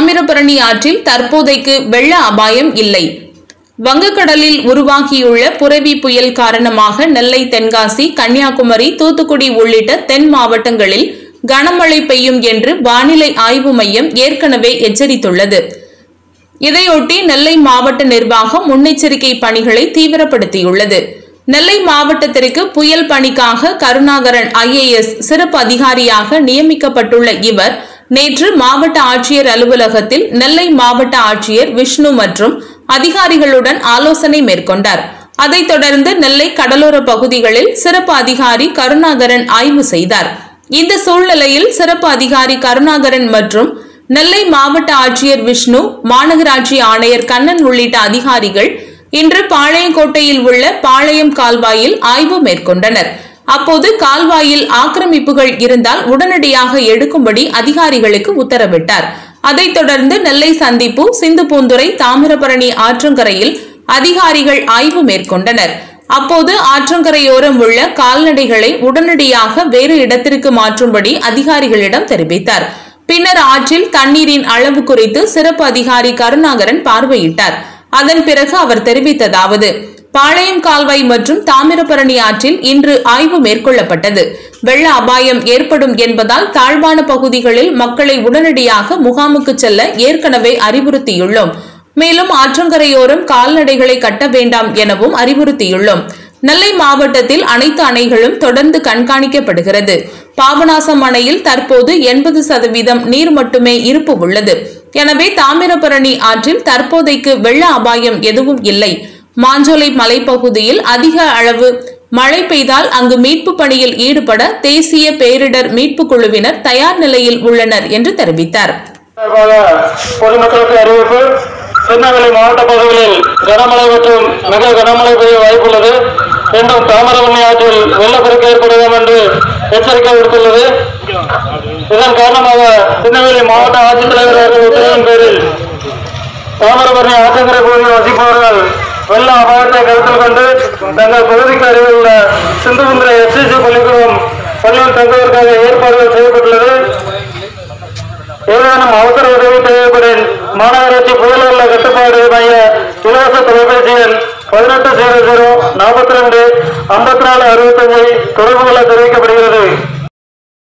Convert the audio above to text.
தாமிரபரணி ஆற்றில் தற்போதைக்கு வெள்ள அபாயம் இல்லை வங்கக்கடலில் உருவாகியுள்ள புரவி புயல் காரணமாக நெல்லை தென்காசி கன்னியாகுமரி தூத்துக்குடி உள்ளிட்ட தென் மாவட்டங்களில் கனமழை பெய்யும் என்று வானிலை ஆய்வு மையம் ஏற்கனவே எச்சரித்துள்ளது இதையொட்டி நெல்லை மாவட்ட நிர்வாகம் முன்னெச்சரிக்கை பணிகளை தீவிரப்படுத்தியுள்ளது நெல்லை மாவட்டத்திற்கு புயல் பணிக்காக கருணாகரன் ஐஏஎஸ் சிறப்பு அதிகாரியாக நியமிக்கப்பட்டுள்ள இவர் நேற்று மாவட்ட ஆட்சியர் அலுவலகத்தில் நெல்லை மாவட்ட ஆட்சியர் விஷ்ணு மற்றும் அதிகாரிகளுடன் ஆலோசனை மேற்கொண்டார் அதைத் தொடர்ந்து நெல்லை கடலோர பகுதிகளில் சிறப்பு அதிகாரி கருணாகரன் ஆய்வு செய்தார் இந்த சூழ்நிலையில் சிறப்பு அதிகாரி கருணாகரன் மற்றும் நெல்லை மாவட்ட ஆட்சியர் விஷ்ணு மாநகராட்சி ஆணையர் கண்ணன் உள்ளிட்ட அதிகாரிகள் இன்று பாளையங்கோட்டையில் உள்ள பாளையம் கால்வாயில் ஆய்வு மேற்கொண்டனர் அப்போது கால்வாயில் ஆக்கிரமிப்புகள் இருந்தால் உடனடியாக எடுக்கும்படி அதிகாரிகளுக்கு உத்தரவிட்டார் அதைத் தொடர்ந்து நெல்லை சந்திப்பு சிந்துபூந்துறை தாமிரபரணி ஆற்றங்கரையில் அதிகாரிகள் ஆய்வு மேற்கொண்டனர் அப்போது ஆற்றங்கரையோரம் உள்ள கால்நடைகளை உடனடியாக வேறு இடத்திற்கு மாற்றும்படி அதிகாரிகளிடம் தெரிவித்தார் பின்னர் ஆற்றில் தண்ணீரின் அளவு குறித்து சிறப்பு அதிகாரி கருணாகரன் பார்வையிட்டார் அதன் பிறகு அவர் தெரிவித்ததாவது பாளையம் கால்வாய் மற்றும் தாமிரபரணி ஆற்றில் இன்று ஆய்வு மேற்கொள்ளப்பட்டது வெள்ள அபாயம் ஏற்படும் என்பதால் தாழ்வான பகுதிகளில் மக்களை உடனடியாக முகாமுக்கு செல்ல ஏற்கனவே அறிவுறுத்தியுள்ளோம் மேலும் ஆற்றங்கரையோரம் கால்நடைகளை கட்ட வேண்டாம் எனவும் அறிவுறுத்தியுள்ளோம் நெல்லை மாவட்டத்தில் அனைத்து அணைகளும் தொடர்ந்து கண்காணிக்கப்படுகிறது பாபநாசம் அணையில் தற்போது எண்பது சதவீதம் நீர் மட்டுமே இருப்பு உள்ளது எனவே தாமிரபரணி ஆற்றில் தற்போதைக்கு வெள்ள அபாயம் எதுவும் இல்லை மாஞ்சோலை மலைப்பகுதியில் அதிக அளவு மழை பெய்தால் அங்கு மீட்பு பணியில் ஈடுபட தேசிய பேரிடர் மீட்பு குழுவினர் தயார் நிலையில் உள்ளனர் என்று தெரிவித்தார் சார்பாக பொதுமக்களுக்கு அறிவிப்பு திருநெல்வேலி மாவட்ட பகுதிகளில் கனமழை மற்றும் மிக கனமழை பெய்ய வாய்ப்புள்ளது என்றும் தாமிரபரணி ஆற்றில் வெள்ளப்பெருக்கு ஏற்படுவோம் என்று எச்சரிக்கை விடுத்துள்ளது இதன் காரணமாக திருநெல்வேலி மாவட்ட ஆட்சித்தலைவர் அவர்கள் உத்தரவின் பேரில் தாமிரபரணி ஆற்றங்கரை பகுதியில் வசிப்பவர்கள் வெள்ள அபாயத்தை கருத்தில் கொண்டு தங்கள் பகுதிக்கு அருகில் உள்ள சிந்துபுந்திர எஸ்சிசி பள்ளிக்கூடம் பள்ளியில் தங்குவதற்காக ஏற்பாடுகள் செய்யப்பட்டுள்ளது ஏதேனும் அவசர உதவி தேவைப்படின் மாநகராட்சி புயலுள்ள கட்டுப்பாடு மைய இலவச தொலைபேசி எண் பதினெட்டு ஜீரோ ஜீரோ நாற்பத்தி ரெண்டு ஐம்பத்தி நாலு அறுபத்தஞ்சை தொடர்பு கொள்ள தெரிவிக்கப்படுகிறது